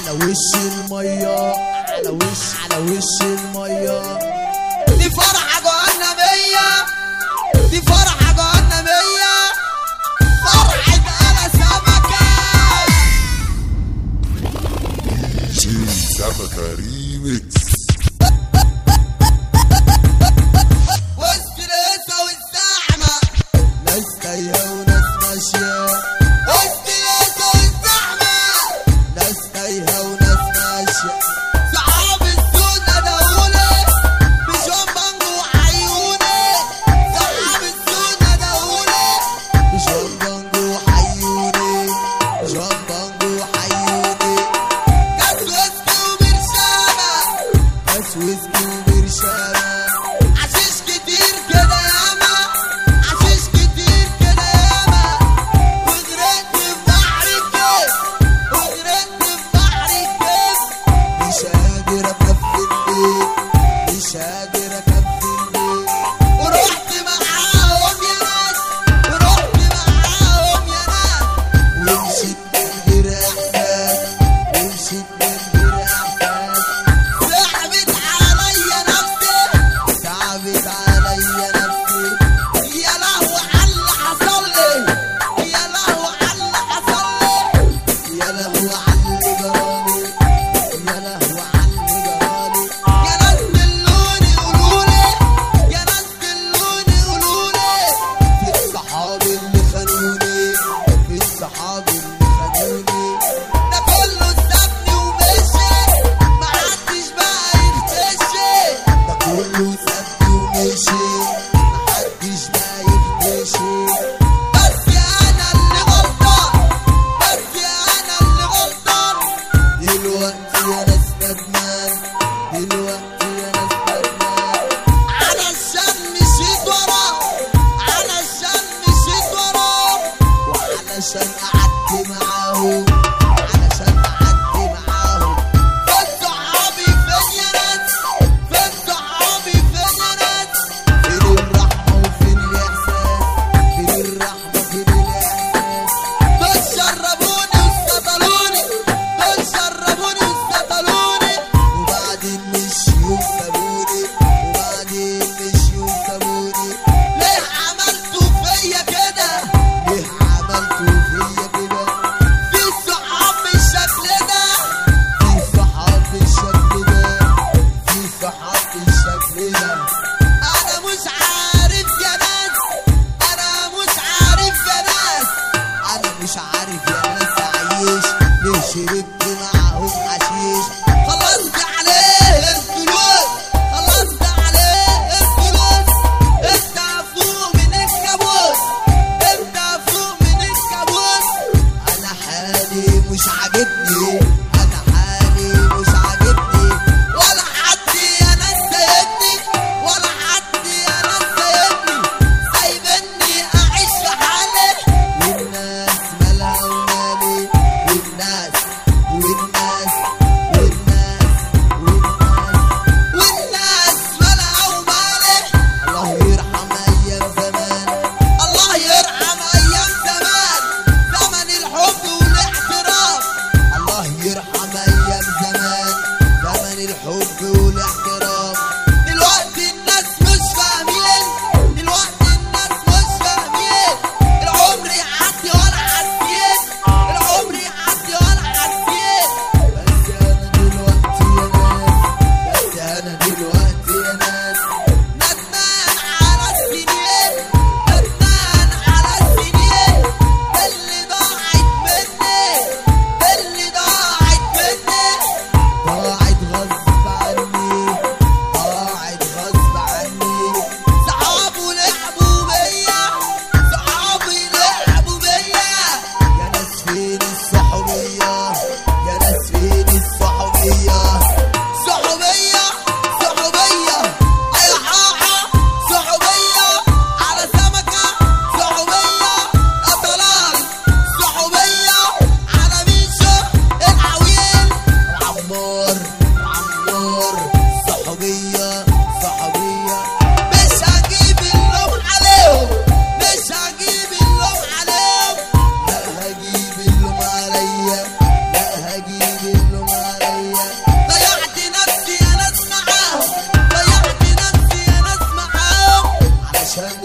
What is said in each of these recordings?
على وش المية على وش على وش المية دي فرحة جهنمية دي فرحة جهنمية فرحة أنا سمكة جي سمكة ريميكس وسط الهيصة والزحمة ناس تايهة وناس ماشية وسط الهيصة والزحمة ناس تايهة وناس ماشية صحاب السنة دولة بشوم بانجو وعيوني صحاب السنة دولة جوان بانجو حيوني جوان بانجو حيوني كاس ويسكي وبرشامة ناس ويسكي وبرشامة عشيش كتير كده ياما عشيش كتير كده ياما وغرقت في بحر الكيف وغرقت في بحر الكيف مش قادر اكفي البيت مش قادر اكفي البيت ورحت معاهم يا ناس ورحت معاهم يا ناس ومشيت من غير احساس ومشيت من غير احساس صعبت عليا نفسي تعبت عليا نفسي يا لهوي على اللي حصل لي يا لهوي على اللي حصل لي يا لهو علي جرالي يا لهو علي جرالي يا ناس دلوني قولولي يا ناس دلوني قولولي في الصحاب اللي خانوني في الصحاب اللي خانوني ده كله سابني ومشي ما عدتش بقى يختشي ده كله سابني ومشي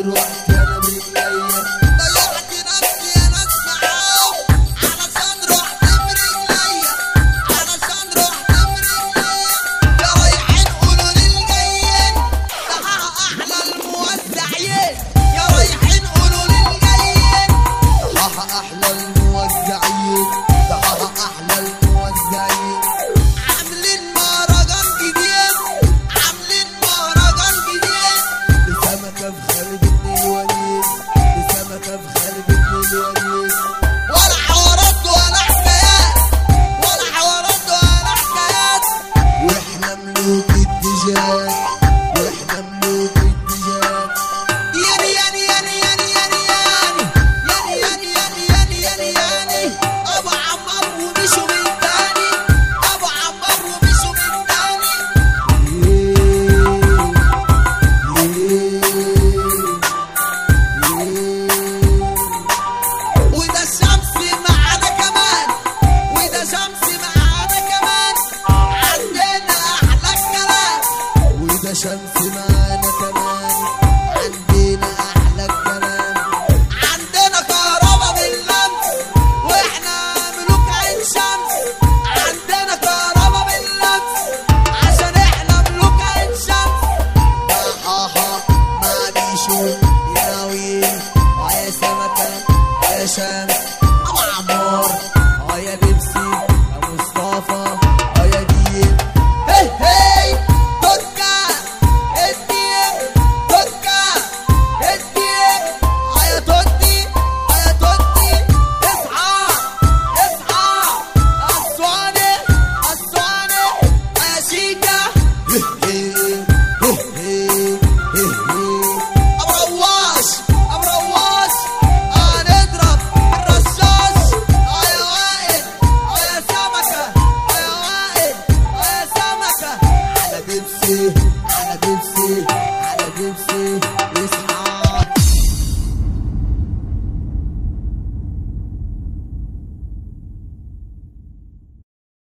رحت انا برجليا ضيعت نفسي انا اسمعه علشان رحت برجليا علشان رحت برجليا يا رايحين قولوا للجايين ده احلى الموزعين يا رايحين قولوا للجايين ضحى احلى الموزعين ضحى احلى الموزعين عاملين مهرجان جديد عاملين مهرجان جديد بسمكة في خالد ابن الوليد بسمكة في خالد ابن الوليد ولا حوارات ولا حكايات ولا حوارات ولا حكايات واحنا ملوك التجار واحنا ملوك التجار ياني ياني ياني ياني ياني ياني ياني ياني ياني ياني ياني ياني ابو عمار ومشوا من تاني ابو عمار ومشوا من تاني وده الشمس معانا كمان وده شمس معانا كمان عندنا احلى الكلام وده شمس معانا كمان عندنا احلى الكلام عندنا كهرباء باللمس واحنا ملوك عين شمس عندنا كهرباء باللمس عشان احنا ملوك عين شمس ضحاها ما بيشوف يراويل ويا سمكة يا شمس